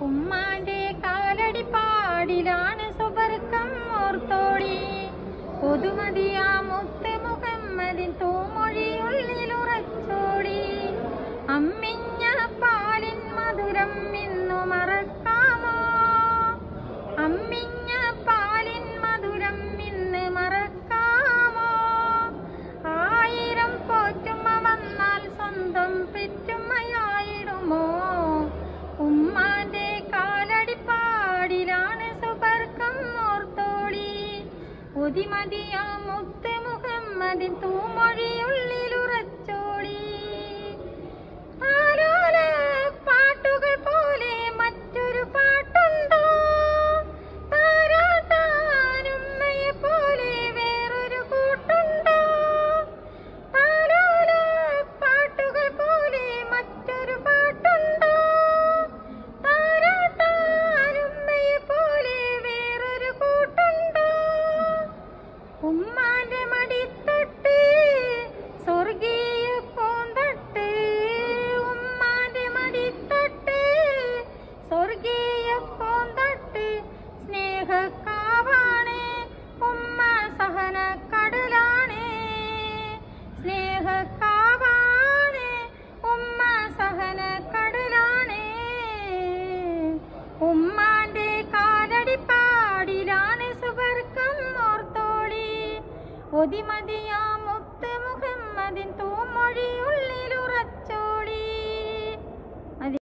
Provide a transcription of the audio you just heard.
ഉമ്മാന്റെ കാലടിപ്പാടിലാണ് സുബർക്കം ഓർത്തോളി പുതുമതിയാ മുത്ത് മുഹമ്മദിൻ തൂമൊഴിയുള്ളിലുറച്ചോടി അമ്മിഞ്ഞ പാലിൻ മധുരം ഇന്നു മറക്കാമോ അമ്മിഞ്ഞ പാലിൻ മധുരം ഇന്ന് മറക്കാമോ ആയിരം പോറ്റുമ്മ വന്നാൽ സ്വന്തം പെറ്റുമ്മയായിടുമോ ഉമ്മാന്റെ കാലടിപ്പാടിലാണ് സുബർക്കം ഓർത്തോളി ഒതിമതിയാ മുത്ത് മുഹമ്മദിൻ തൂമൊഴിയുള്ളിലുറച്ചോളി ആലോല പാട്ടുകൾ പോലെ മറ്റൊരു പാട്ടുണ്ടോ താരാട്ടാനുമ്മയെ പോലെ വേറൊരു കൂട്ടുണ്ടോ ആലോല പാട്ടുകൾ പോലെ മറ്റൊരു പാട്ടുണ്ടോ താരാട്ടാനുമ്മയെ പോലെ വേറൊരു കൂട്ടുണ്ടോ ഉമ്മാന്റെ മടിത്തട്ട് സ്വർഗീയ പൂന്തട്ട് ഉമ്മാന്റെ മടിത്തട്ട് സ്വർഗീയ പൂന്തട്ട് സ്നേഹക്കാവാണ് ഉമ്മ സഹന കടലാണ് സ്നേഹക്കാവാണ് ഉമ്മ സഹന കടലാണ് ഉമ്മാന്റെ കാലടിപ്പാടിലാണ് സുബർക്കം ഓർത്തോളി ഒതിമതിയാ മുത്ത് മുഹമ്മദിൻ തൂ